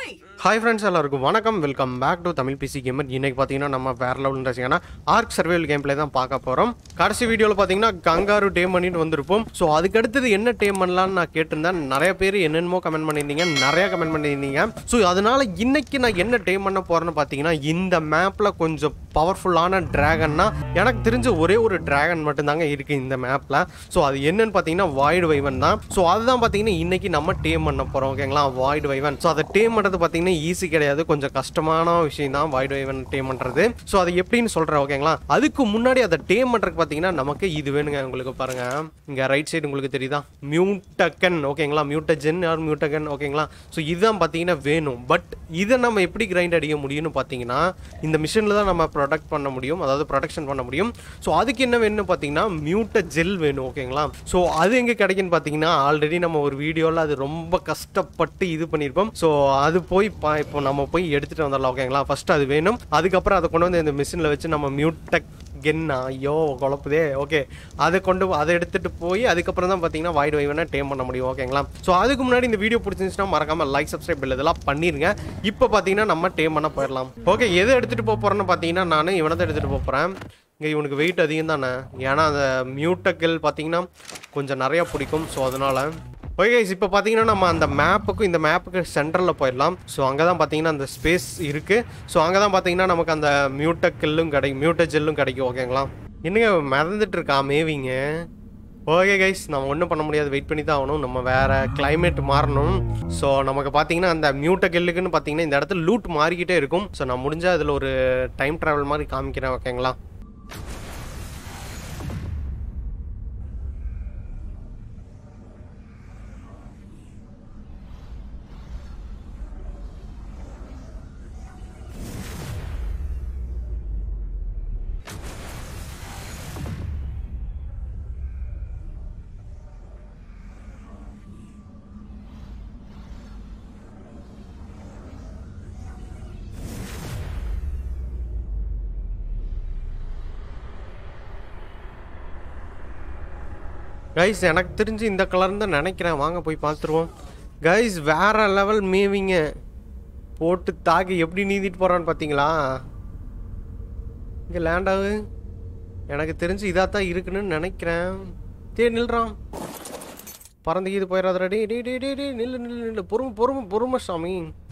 Hi friends எல்லாருக்கும் வணக்கம் welcome back to Tamil PC gamer இன்னைக்கு பார்த்தீங்கன்னா நம்ம வேற லெவல் ரசிங்கன்னா ஆர்க் சர்வேல் கேம் பிளே தான் பார்க்க போகிறோம் கடைசி வீடியோவில் பார்த்தீங்கன்னா கங்காரு டேம் பண்ணிட்டு வந்திருப்போம் ஸோ அதுக்கு அடுத்தது என்ன டேம் பண்ணலாம்னு நான் கேட்டிருந்தேன் நிறைய பேர் என்னென்னமோ கமெண்ட் பண்ணியிருந்தீங்க நிறைய கமெண்ட் பண்ணியிருந்தீங்க ஸோ அதனால இன்னைக்கு நான் என்ன டேம் பண்ண போறேன்னு பார்த்தீங்கன்னா இந்த மேப்பில் கொஞ்சம் பவர்ஃபுல்லான டிராகன்னா எனக்கு தெரிஞ்ச ஒரே ஒரு டிராகன் மட்டும்தாங்க இருக்கு இந்த மேப்பில் ஸோ அது என்னன்னு பார்த்தீங்கன்னா வாய்டு வைவன் தான் ஸோ அதுதான் பார்த்தீங்கன்னா இன்னைக்கு நம்ம டேம் பண்ண போகிறோம் ஓகேங்களா வாய்டு வைவன் ஸோ அதை டேம் பண்ணுறது பார்த்தீங்கன்னா ஈஸி கிடையாது கொஞ்சம் கஷ்டமான விஷயம் தான் வாய்டு வைவன் டேம் பண்ணுறது ஸோ அது எப்படின்னு சொல்கிறேன் ஓகேங்களா அதுக்கு முன்னாடி அதை டேம் பண்ணுறதுக்கு பார்த்தீங்கன்னா நமக்கு இது வேணுங்க உங்களுக்கு பாருங்க இங்கே ரைட் சைடு உங்களுக்கு தெரியுதா மியூட்டக்கன் ஓகேங்களா மியூட்டஜென் ஆர் மியூட்டகன் ஓகேங்களா ஸோ இதுதான் பார்த்தீங்கன்னா வேணும் பட் இதை நம்ம எப்படி கிரைண்ட் அடிக்க முடியும்னு பார்த்தீங்கன்னா இந்த மிஷினில் தான் நம்ம ப்ரொடக்ட் பண்ண முடியும் அதாவது ப்ரொடக்ஷன் பண்ண முடியும் ஸோ அதுக்கு என்ன வேணும்னு பார்த்தீங்கன்னா மியூட்ட ஜெல் வேணும் ஓகேங்களா ஸோ அது எங்கே கிடைக்குன்னு பார்த்தீங்கன்னா ஆல்ரெடி நம்ம ஒரு வீடியோவில் அது ரொம்ப கஷ்டப்பட்டு இது பண்ணியிருப்போம் ஸோ அது போய் பா இப்போ நம்ம போய் எடுத்துகிட்டு வந்துடலாம் ஓகேங்களா ஃபர்ஸ்ட் அது வேணும் அதுக்கப்புறம் அதை கொண்டு வந்து இந்த மிஷினில் வச்சு நம்ம மியூட்டக் கென்னா ஐயோ குழப்புதே ஓகே அதை கொண்டு அதை எடுத்துட்டு போய் அதுக்கப்புறம் தான் பார்த்தீங்கன்னா வாய்டு வைவனா டேம் பண்ண முடியும் ஓகேங்களா ஸோ அதுக்கு முன்னாடி இந்த வீடியோ பிடிச்சிருந்துச்சுன்னா மறக்காம லைக் சப்ஸ்கிரைப் பில் இதெல்லாம் பண்ணிருங்க இப்போ பார்த்தீங்கன்னா நம்ம டேம் பண்ண போயிடலாம் ஓகே எதை எடுத்துட்டு போக போறேன்னு பார்த்தீங்கன்னா நான் இவனை தான் எடுத்துட்டு போக போறேன் இங்கே இவனுக்கு வெயிட் அதிகம் தானே ஏன்னா அந்த மியூட்டக்கல் பார்த்தீங்கன்னா கொஞ்சம் நிறையா பிடிக்கும் ஸோ அதனால ஓகே guys, இப்போ பார்த்தீங்கன்னா நம்ம அந்த மேப்புக்கும் இந்த மேப்புக்கு சென்டரில் போயிடலாம் ஸோ அங்கே தான் பார்த்தீங்கன்னா அந்த ஸ்பேஸ் இருக்குது ஸோ அங்கே தான் பார்த்தீங்கன்னா நமக்கு அந்த மியூட்டக்கல்லும் கிடைக்கும் மியூட்ட ஜெல்லும் கிடைக்கும் ஓகேங்களா என்னங்க மறந்துட்டு இருக்கா மேவிங்க ஓகே கைஸ் நம்ம ஒன்றும் பண்ண முடியாது வெயிட் பண்ணி தான் ஆகணும் நம்ம வேற climate மாறணும் ஸோ நமக்கு பார்த்தீங்கன்னா அந்த மியூட்ட கெல்லுக்குன்னு பார்த்தீங்கன்னா இந்த இடத்துல லூட் மாறிக்கிட்டே இருக்கும் ஸோ நான் முடிஞ்சா அதில் ஒரு டைம் ட்ராவல் மாதிரி காமிக்கிறேன் ஓகேங்களா கைஸ் எனக்கு தெரிஞ்சு இந்த கலர் தான் நினைக்கிறேன் வாங்க போய் பார்த்துருவோம் கைஸ் வேற லெவல் மேவிங்க போட்டு தாக்கி எப்படி நீந்திட்டு போறான்னு பார்த்தீங்களா இங்கே லேண்ட் ஆகு எனக்கு தெரிஞ்சு இதாக தான் இருக்குன்னு நினைக்கிறேன் தேடி நில்றான் பறந்து இது போயிடாதடா டே டே டே டே டே நில்லு நில்லு நில்லு பொறுமை பொறுமை பொறுமை சாமி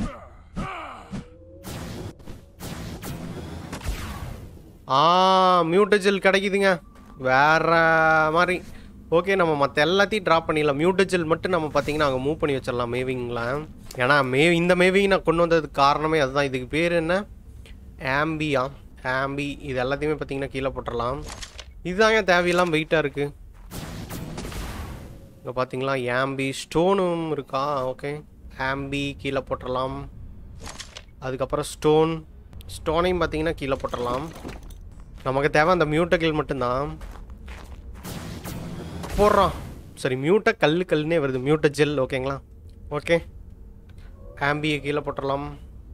ஆ மியூட்டஜெல் கிடைக்குதுங்க வேற மாதிரி ஓகே நம்ம மற்ற எல்லாத்தையும் ட்ராப் பண்ணிடலாம் மியூட்டஜெல் மட்டும் நம்ம பார்த்தீங்கன்னா அங்கே மூவ் பண்ணி வச்சிடலாம் மேவிங்கில் ஏன்னா மே இந்த மேவிங் நான் கொண்டு வந்ததுக்கு காரணமே அதுதான் இதுக்கு பேர் என்ன ஆம்பியா ஆம்பி இது எல்லாத்தையுமே பார்த்தீங்கன்னா கீழே போட்டுடலாம் இதுதாங்க தேவையெல்லாம் வெயிட்டாக இருக்குது இங்கே பார்த்தீங்களா ஆம்பி ஸ்டோனும் இருக்கா ஓகே ஆம்பி கீழே போட்டுடலாம் அதுக்கப்புறம் ஸ்டோன் ஸ்டோனையும் பார்த்தீங்கன்னா கீழே போட்டுடலாம் நமக்கு தேவை அந்த மியூட்டக்கில் மட்டும்தான் போடுறோம் சரி மியூட்டை கல் கல்னே வருது மியூட்ட ஜெல் ஓகேங்களா ஓகே ஆம்பியை கீழே போட்டுடலாம்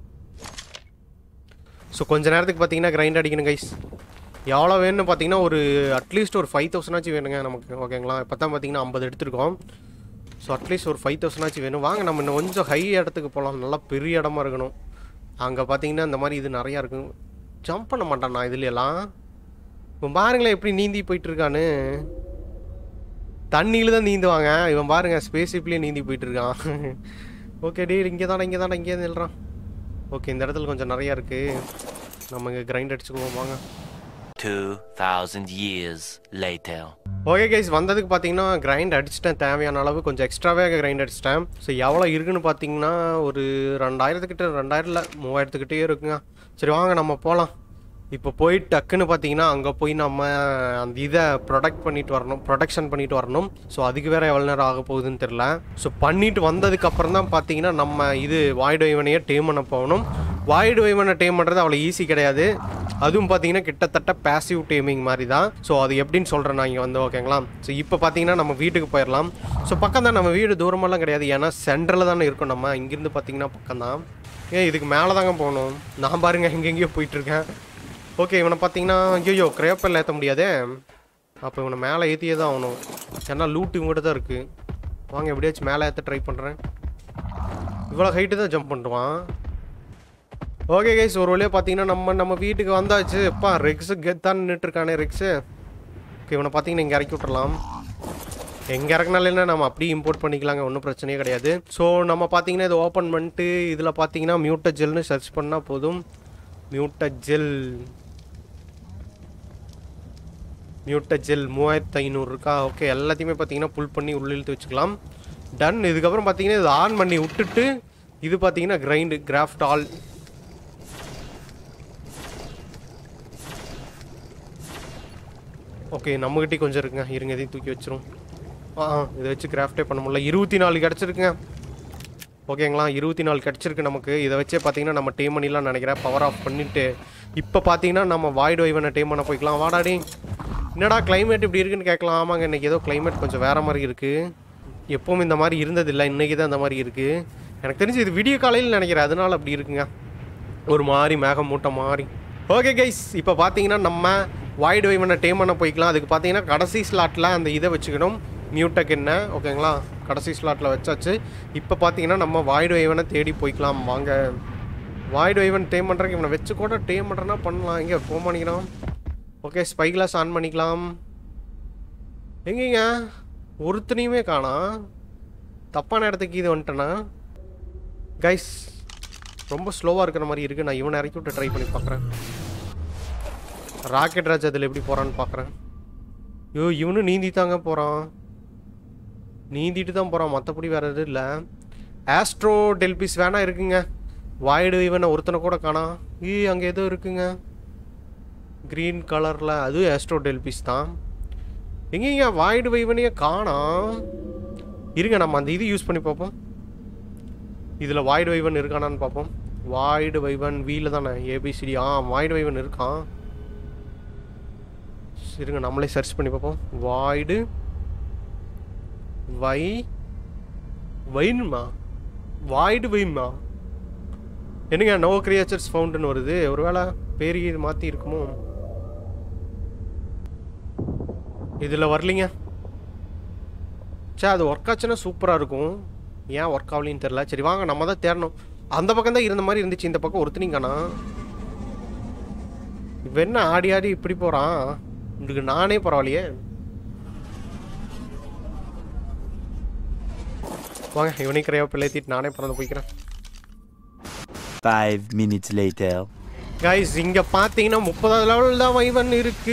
ஸோ கொஞ்ச நேரத்துக்கு பார்த்தீங்கன்னா கிரைண்ட் அடிக்கணும் கைஸ் எவ்வளோ வேணும்னு பார்த்தீங்கன்னா ஒரு அட்லீஸ்ட் ஒரு ஃபைவ் தௌசண்டாச்சும் வேணுங்க நமக்கு ஓகேங்களா இப்போ தான் பார்த்தீங்கன்னா ஐம்பது எடுத்துருக்கோம் ஸோ அட்லீஸ்ட் ஒரு ஃபைவ் தௌசண்டாச்சும் வேணும் வாங்க நம்ம இன்னும் கொஞ்சம் ஹை இடத்துக்கு போகலாம் நல்லா பெரிய இடமா இருக்கணும் அங்கே பார்த்தீங்கன்னா இந்த மாதிரி இது நிறையா இருக்கும் ஜம்ப் பண்ண மாட்டான் நான் இதுலையெல்லாம் இப்போ பாருங்களேன் எப்படி நீந்தி போயிட்டு இருக்கான்னு தண்ணியில் தான் நீந்துவாங்க இவன் பாருங்க ஸ்பேஸ் ஷிப்லேயே நீந்தி போயிட்டு இருக்கான் ஓகே டே இங்கே தானே இங்கே தானே இங்கே நில்றான் ஓகே இந்த இடத்துல கொஞ்சம் நிறையா இருக்குது நம்ம இங்கே கிரைண்ட் அடிச்சுக்குவோம் வாங்க 2,000 years later. ஓகே கைஸ் வந்ததுக்கு பார்த்தீங்கன்னா கிரைண்ட் அடிச்சிட்டேன் தேவையான அளவு கொஞ்சம் எக்ஸ்ட்ராவே கிரைண்ட் அடிச்சிட்டேன் ஸோ எவ்வளோ இருக்குன்னு பார்த்தீங்கன்னா ஒரு ரெண்டாயிரத்துக்கிட்ட ரெண்டாயிரம் இல்லை மூவாயிரத்துக்கிட்டே இருக்குங்க சரி வாங்க நம்ம போகலாம் இப்போ போய் டக்குன்னு பார்த்தீங்கன்னா அங்கே போய் நம்ம அந்த இதை ப்ரொடக்ட் பண்ணிட்டு வரணும் ப்ரொடக்ஷன் பண்ணிட்டு வரணும் ஸோ அதுக்கு வேற எவ்வளோ நேரம் ஆக போகுதுன்னு தெரில ஸோ பண்ணிட்டு வந்ததுக்கு அப்புறம் தான் பார்த்தீங்கன்னா நம்ம இது வாய்டு வைவனையே டேம் பண்ண போகணும் வாய்டு வைவனை டேம் பண்ணுறது அவ்வளோ ஈஸி கிடையாது அதுவும் பார்த்தீங்கன்னா கிட்டத்தட்ட பேசிவ் டேமிங் மாதிரி தான் ஸோ அது எப்படின்னு சொல்கிறேன் நான் இங்கே வந்து ஓகேங்களா ஸோ இப்போ பார்த்தீங்கன்னா நம்ம வீட்டுக்கு போயிடலாம் ஸோ பக்கம் தான் நம்ம வீடு தூரமெல்லாம் கிடையாது ஏன்னா சென்டரில் தானே இருக்கோம் நம்ம இங்கேருந்து பார்த்தீங்கன்னா பக்கம் தான் ஏன் இதுக்கு மேலே தாங்க போகணும் நான் பாருங்க எங்கெங்கேயோ போயிட்டுருக்கேன் ஓகே இவனை பார்த்தீங்கன்னா ஐயோ கிரேப்பல் ஏற்ற முடியாதே அப்போ இவனை மேலே ஏற்றியே தான் ஆகணும் ஏன்னா லூட் இவங்ககிட்ட தான் இருக்குது வாங்க எப்படியாச்சும் மேலே ஏற்ற ட்ரை பண்ணுறேன் இவ்வளோ ஹைட்டு தான் ஜம்ப் பண்ணுவான் ஓகே கைஸ் ஒரு வழியாக பார்த்தீங்கன்னா நம்ம நம்ம வீட்டுக்கு வந்தாச்சு எப்பா ரெக்ஸு கெத்தான் நின்றுட்டுருக்கானே ரெக்ஸு ஓகே இவனை பார்த்தீங்கன்னா இங்கே இறக்கி விட்டுறலாம் எங்கே இறக்குனாலும் நம்ம அப்படியே இம்போர்ட் பண்ணிக்கலாங்க ஒன்றும் பிரச்சனையே கிடையாது ஸோ நம்ம பார்த்தீங்கன்னா இதை ஓப்பன் பண்ணிட்டு இதில் பார்த்தீங்கன்னா மியூட்ட ஜெல்னு சர்ச் பண்ணால் போதும் மியூட்ட ஜெல் மியூட்ட ஜெல் மூவாயிரத்து ஐநூறு இருக்கா ஓகே எல்லாத்தையுமே பார்த்தீங்கன்னா புல் பண்ணி உள்ள இழுத்து வச்சுக்கலாம் டன் இதுக்கப்புறம் பார்த்தீங்கன்னா இது ஆன் பண்ணி விட்டுட்டு இது பார்த்தீங்கன்னா கிரைண்டு கிராஃப்ட் ஆல் ஓகே நம்மகிட்டே கொஞ்சம் இருக்குங்க இருங்க இதையும் தூக்கி வச்சிரும் ஆ ஆ, இதை வச்சு கிராஃப்டே பண்ண முடியல இருபத்தி நாலு கிடச்சிருக்குங்க ஓகேங்களா இருபத்தி நாலு கிடச்சிருக்கு நமக்கு இதை வச்சே பார்த்தீங்கன்னா நம்ம டேம் பண்ணிடலாம் நினைக்கிறேன் பவர் ஆஃப் பண்ணிட்டு இப்போ பார்த்தீங்கன்னா நம்ம வாய்டு வைவனை டேம் பண்ண போய்க்கலாம் வாடாடி என்னடா climate இப்படி இருக்குன்னு கேட்கலாம் ஆமாங்க இன்னைக்கு ஏதோ climate கொஞ்சம் வேற மாதிரி இருக்குது எப்பவும் இந்த மாதிரி இருந்ததில்லை இன்னைக்கு தான் இந்த மாதிரி இருக்குது எனக்கு தெரிஞ்சு இது விடிய காலையில் நினைக்கிறேன் அதனால அப்படி இருக்குங்க ஒரு மாதிரி மேகம் மூட்டை மாதிரி ஓகே கைஸ் இப்போ பார்த்தீங்கன்னா நம்ம வாய்டு வைவனை டேம் பண்ண போய்க்கலாம் அதுக்கு பார்த்தீங்கன்னா கடைசி ஸ்லாட்டில் அந்த இதை வச்சுக்கணும் மியூட்டக் என்ன ஓகேங்களா கடைசி ஸ்லாட்டில் வச்சாச்சு இப்போ பார்த்தீங்கன்னா நம்ம வாய்டு வைவனை தேடி போய்க்கலாம் வாங்க வாய்டு வைவன் டேம் பண்ணுறதுக்கு இவனை வச்சு கூட டேம் பண்ணுறேன்னா பண்ணலாம் இங்கே ஃபோன் பண்ணிக்கலாம் ஓகே ஸ்பை கிளாஸ் ஆன் பண்ணிக்கலாம் எங்கேங்க ஒருத்தனையுமே காணோம் தப்பான இடத்துக்கு இது வந்துட்டேனா கைஸ் ரொம்ப ஸ்லோவாக இருக்கிற மாதிரி இருக்குது நான் இவனை இறக்கி விட்டு ட்ரை பண்ணி பார்க்குறேன் ராக்கெட் ராஜ் அதில் எப்படி போகிறான்னு பார்க்குறேன் ஐயோ இவனும் நீந்தி தாங்க போகிறான் நீந்திட்டு தான் போகிறான் மற்றபடி வேறு எதுவும் இல்லை ஆஸ்ட்ரோ டெல்பிஸ் வேணா இருக்குங்க வாய்டு இவனை ஒருத்தனை கூட காணாம் ஈ அங்கே ஏதோ இருக்குங்க க்ரீன் கலரில் அதுவும் ஆஸ்ட்ரோ டெல்பிஸ் தான் எங்கேங்க வாய்டு வைவனையே காணோம் இருங்க நம்ம அந்த இது யூஸ் பண்ணி பார்ப்போம் இதில் வாய்டு வைவன் இருக்கானான்னு பார்ப்போம் வாய்டு வைவன் வீல தானே ஏபிசிடி ஆ வாய்டு வைவன் இருக்கான் இருங்க நம்மளே சர்ச் பண்ணி பார்ப்போம் வாய்டு வை வைனுமா வாய்டு வைமா என்னங்க நோ கிரியேச்சர்ஸ் ஃபவுண்டுன்னு வருது ஒருவேளை பேர் இது மாற்றி இருக்குமோ இதில் வரலிங்க சே அது ஒர்க் ஆச்சுன்னா சூப்பராக இருக்கும் ஏன் ஒர்க் ஆகலின்னு தெரில சரி வாங்க நம்ம தான் தேடணும் அந்த பக்கம் தான் இருந்த மாதிரி இருந்துச்சு இந்த பக்கம் ஒருத்தனையும் காணோம் இவன் என்ன ஆடி ஆடி இப்படி போகிறான் இதுக்கு நானே பரவாயில்லையே வாங்க இவனையும் கிரையா பிள்ளைத்திட்டு நானே பிறந்து போய்க்கிறேன் Five minutes later. கைஸ் இங்க பாத்தீங்கன்னா முப்பதாவது லெவல் தான் வைவன் இருக்கு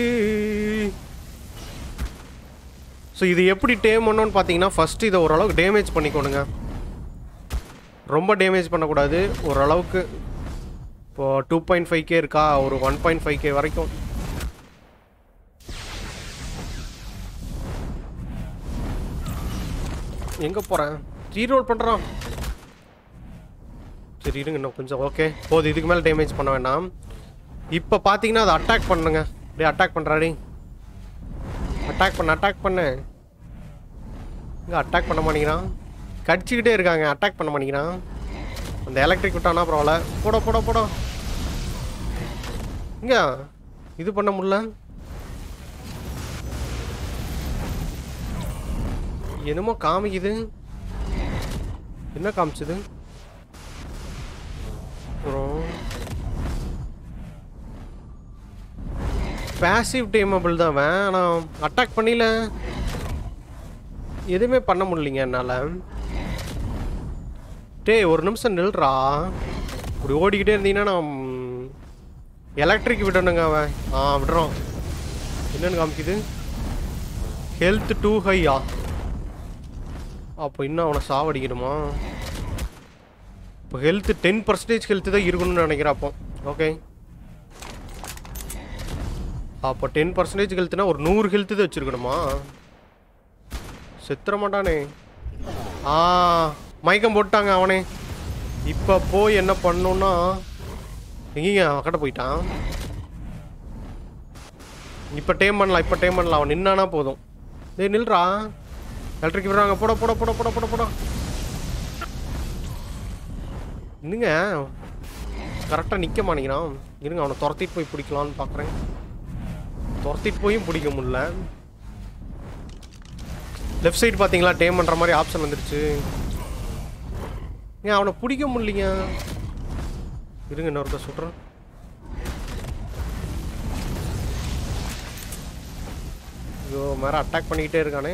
ஸோ இது எப்படி டேம் பண்ணணும்னு பார்த்தீங்கன்னா ஃபர்ஸ்ட் இதை ஓரளவுக்கு டேமேஜ் பண்ணிக்கோணுங்க ரொம்ப டேமேஜ் பண்ணக்கூடாது ஓரளவுக்கு இப்போ டூ பாயிண்ட் ஃபைவ் கே இருக்கா ஒரு ஒன் பாயிண்ட் ஃபைவ் கே வரைக்கும் எங்கே போகிறேன் ரீரோல் பண்ணுறான் சரி இருங்க இன்னும் கொஞ்சம் ஓகே போதும் இதுக்கு மேலே டேமேஜ் பண்ண வேண்டாம் இப்போ பார்த்தீங்கன்னா அதை அட்டாக் பண்ணுங்க டே அட்டாக் பண்ணுறாடி அட்டாக் பண்ண அட்டாக் பண்ணு இங்கே அட்டாக் பண்ண மாட்டேங்கிறான் கடிச்சிக்கிட்டே இருக்காங்க அட்டாக் பண்ண மாட்டேங்கிறான் அந்த எலக்ட்ரிக் விட்டானா பரவாயில்ல போட போட போட இங்க இது பண்ண முடியல என்னமோ காமிக்குது என்ன காமிச்சுது அப்புறம் பேசிவ் டேமபிள் தான் அவன் ஆனால் அட்டாக் பண்ணல எதுவுமே பண்ண முடியலைங்க என்னால் டேய் ஒரு நிமிஷம் நில்றா இப்படி ஓடிக்கிட்டே இருந்தீங்கன்னா நான் எலக்ட்ரிக் விடணுங்க அவன் ஆ விடுறான் என்னன்னு காமிக்குது ஹெல்த் டூ ஹையா அப்போ இன்னும் அவனை சாவடிக்கணுமா இப்போ ஹெல்த் டென் பர்சன்டேஜ் ஹெல்த் தான் இருக்கணும்னு நினைக்கிறேன் அப்போ ஓகே அப்போ டென் பர்சன்டேஜ் ஹெல்த்னா ஒரு நூறு ஹெல்த் தான் வச்சிருக்கணுமா செத்துற மாட்டானே ஆ மயக்கம் போட்டாங்க அவனே இப்போ போய் என்ன பண்ணணும்னா எங்கேங்க கட்ட போயிட்டான் இப்போ டேம் பண்ணலாம் இப்போ டேம் பண்ணலாம் அவன் நின்னானா போதும் டேய் நில்றா எலக்ட்ரிக் விடுறாங்க போட போட போட போட போட போட இன்னுங்க கரெக்டாக நிற்க மாட்டேங்கிறான் இருங்க அவனை துரத்திட்டு போய் பிடிக்கலான்னு பார்க்குறேன் துரத்திட்டு போயும் பிடிக்க முடியல லெஃப்ட் சைடு பார்த்தீங்களா டேம் பண்ணுற மாதிரி ஆப்ஷன் வந்துருச்சு ஏன் அவனை பிடிக்க முடியலைங்க இருங்க இன்னொருக்க சுடுறேன் ஐயோ மேல அட்டாக் பண்ணிக்கிட்டே இருக்கானே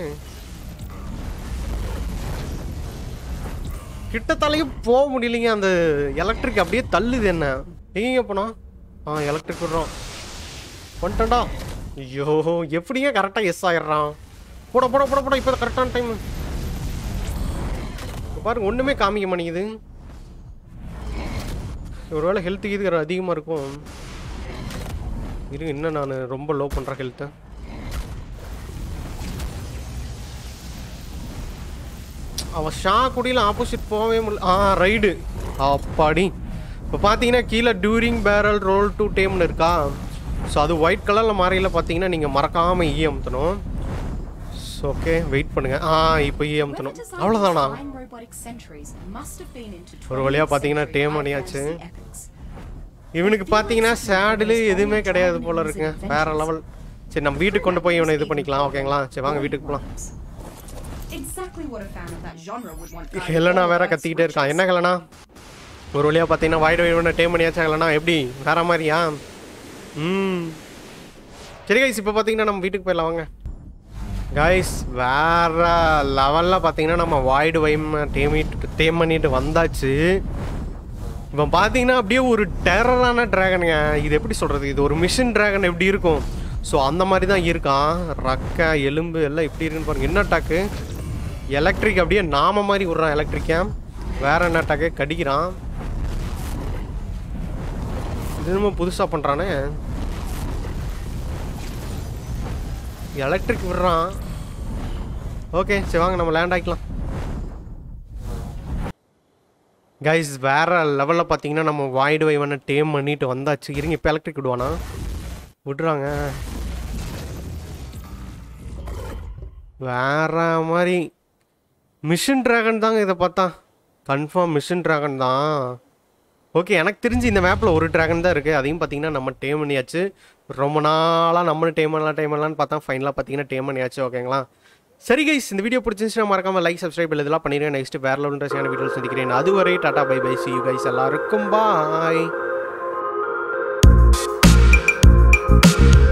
கிட்டத்தாலையும் போக முடியலைங்க அந்த எலக்ட்ரிக் அப்படியே தள்ளுது என்ன எங்கேங்க போனோம் ஆ எலக்ட்ரிக் விடுறோம் வந்துட்டா ஐயோ எப்படிங்க கரெக்டாக எஸ் ஆயிடுறான் போட போட போட போட இப்போ கரெக்டான டைம் பாருங்க ஒன்றுமே காமிக்க மாட்டேங்குது ஒருவேளை ஹெல்த் இது அதிகமாக இருக்கும் இருங்க இன்னும் நான் ரொம்ப லோ பண்ணுறேன் ஹெல்த்தை அவன் ஷா குடியில் ஆப்போசிட் போகவே முடியல ஆ ரைடு அப்பாடி இப்போ பார்த்தீங்கன்னா கீழே டியூரிங் பேரல் ரோல் டு டேம்னு இருக்கா ஸோ அது ஒயிட் கலரில் மாறையில் பார்த்தீங்கன்னா நீங்கள் மறக்காமல் ஈ அமுத்தணும் ஓகே வெயிட் பண்ணுங்க ஆ இப்போ ஈ அமுத்தணும் அவ்வளோதானா ஒரு வழியா பாத்தீங்கன்னா டேம் அணியாச்சு இவனுக்கு பார்த்தீங்கன்னா சேடில் எதுவுமே கிடையாது போல இருக்குங்க வேற லெவல் சரி நம்ம வீட்டுக்கு கொண்டு போய் இவனை இது பண்ணிக்கலாம் ஓகேங்களா சரி வாங்க வீட்டுக்கு போகலாம் ஹெலனா வேற கத்திக்கிட்டே இருக்கான் என்ன ஹெலனா ஒரு வழியாக பார்த்தீங்கன்னா வாய்டு இவனை டேம் பண்ணியாச்சா ஹெலனா எப்படி வேற மாதிரியா ம் சரி கைஸ் இப்போ பார்த்தீங்கன்னா நம்ம வீட்டுக்கு போயிடலாம் வாங்க கைஸ் வேற லெவலில் பார்த்தீங்கன்னா நம்ம வாய்டு வைம் டேமிட்டு டேம் பண்ணிட்டு வந்தாச்சு இவன் பார்த்தீங்கன்னா அப்படியே ஒரு டெரரான டிராகனுங்க இது எப்படி சொல்கிறது இது ஒரு மிஷின் டிராகன் எப்படி இருக்கும் ஸோ அந்த மாதிரி தான் இருக்கான் ரக்க எலும்பு எல்லாம் எப்படி இருக்குன்னு பாருங்க என்ன அட்டாக்கு எலக்ட்ரிக் அப்படியே நாம மாதிரி விட்றான் எலக்ட்ரிக்கா வேற என்ன அட்டாக்கு கடிக்கிறான் இது நம்ம புதுசாக பண்ணுறானே எலக்ட்ரிக் விடுறான் ஓகே சரி வாங்க நம்ம லேண்ட் ஆகிக்கலாம் கைஸ் வேற லெவலில் பார்த்தீங்கன்னா நம்ம வாய்டு வைவனை டேம் பண்ணிட்டு வந்தாச்சு இருங்க இப்போ எலக்ட்ரிக் விடுவானா விடுறாங்க வேற மாதிரி மிஷின் டிராகன் தாங்க இதை பார்த்தா கன்ஃபார்ம் மிஷின் டிராகன் தான் ஓகே எனக்கு தெரிஞ்சு இந்த மேப்பில் ஒரு டிராகன் தான் இருக்குது அதையும் பார்த்தீங்கன்னா நம்ம டேம் பண்ணியாச்சு ரொம்ப நாளாக நம்மளும் டேம் பண்ணலாம் டேம் பண்ணலாம்னு பார்த்தா ஃபைனலாக பார்த்தீங்கன்னா டேம் பண்ணியாச்சு ஓகேங்களா சரி கைஸ் இந்த வீடியோ பிடிச்சிருந்துச்சுன்னா மறக்காம லைக் சப்ஸ்கிரைப் இதெல்லாம் பண்ணிடுறேன் நெக்ஸ்ட் வேற லெவல் இன்ட்ரெஸ்டான வீடியோ சந்திக்கிறேன் அதுவரை டாடா bye bye see you guys எல்லாருக்கும் பாய்